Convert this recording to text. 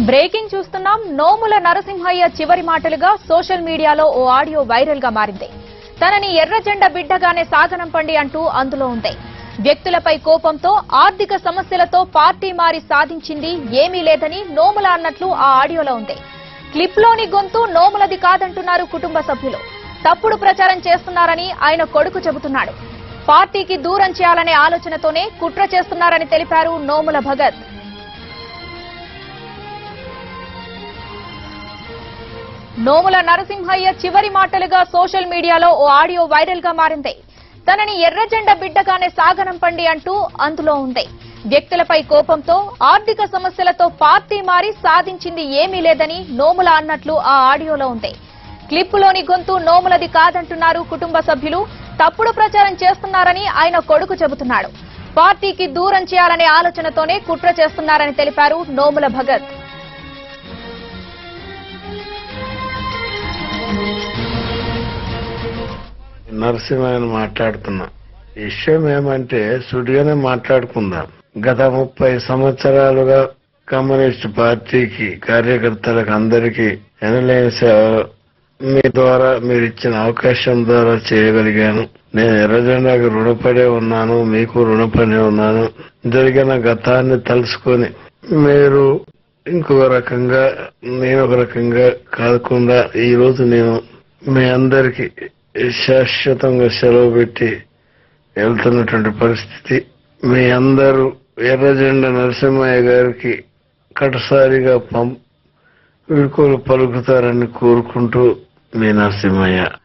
breaking చూస్తున్నాం నోముల నరసింహయ్య చివరి మాటలుగా social మీడియాలో ఓ ఆడియో వైరల్ గా మారింది తనని ఎర్రజెండ బిడ్డగానే సాగనంపండి అంటూ అందులో ఉంది వ్యక్తులపై కోపంతో ఆర్థిక సమస్యలతో పార్టీ మారి సాధించింది ఏమీ లేదని నోముల అన్నట్లు ఆ ఆడియోలో ఉంది క్లిప్ లోని గొంతు నోములది కాదంటున్నారు కుటుంబ సభ్యులు తప్పుడు ప్రచారం చేస్తున్నారని ఆయన కొడుకు చెబుతున్నాడు పార్టీకి దూరం చేయాలనే ఆలోచనతోనే కుట్ర చేస్తున్నారని తెలిపారు నోముల భగత్ నోముల నరసింహయ్య చివరి మాటలుగా సోషల్ మీడియాలో ఓ ఆడియో వైరల్ గా మారింది తనని ఎర్రజెండ బిడ్డగానే సాగనంపండి అంటూ అందులో ఉంది వ్యక్తులపై కోపంతో ఆర్థిక సమస్యలతో పార్టీ మారి సాధించింది ఏమీ లేదని నోముల అన్నట్లు ఆ ఆడియోలో ఉంది క్లిప్పులోని గొంతు నోములది కాదంటున్నారు కుటుంబ సభ్యులు తప్పుడు ప్రచారం చేస్తున్నారని ఆయన కొడుకు చెబుతున్నాడు పార్టీకి దూరం చేయాలనే ఆలోచనతోనే కుట్ర చేస్తున్నారని తెలిపారు నోముల భగత్ నరసింహని మాట్లాడుతున్నా విషయం ఏమంటే సుడిగానే మాట్లాడుకుందాం గత ముప్పై సంవత్సరాలుగా కమ్యూనిస్ట్ పార్టీకి కార్యకర్తలకు అందరికీ ఎనలేని సేవ మీ ద్వారా మీరు ఇచ్చిన అవకాశం ద్వారా చేయగలిగాను నేను ఎర్రజెండాకి రుణపడే ఉన్నాను మీకు రుణపడి ఉన్నాను జరిగిన గతాన్ని తలుసుకొని మీరు ఇంకొక రకంగా నేను ఒక రకంగా కాకుండా ఈ రోజు నేను మీ అందరికి శాశ్వతంగా సెలవు పెట్టి వెళ్తున్నటువంటి పరిస్థితి మీ అందరూ ఎర్రజెండ నరసింహయ్య గారికి కటసారిగా పం వీడుకోలు పలుకుతారని కోరుకుంటూ మీ నరసింహయ్య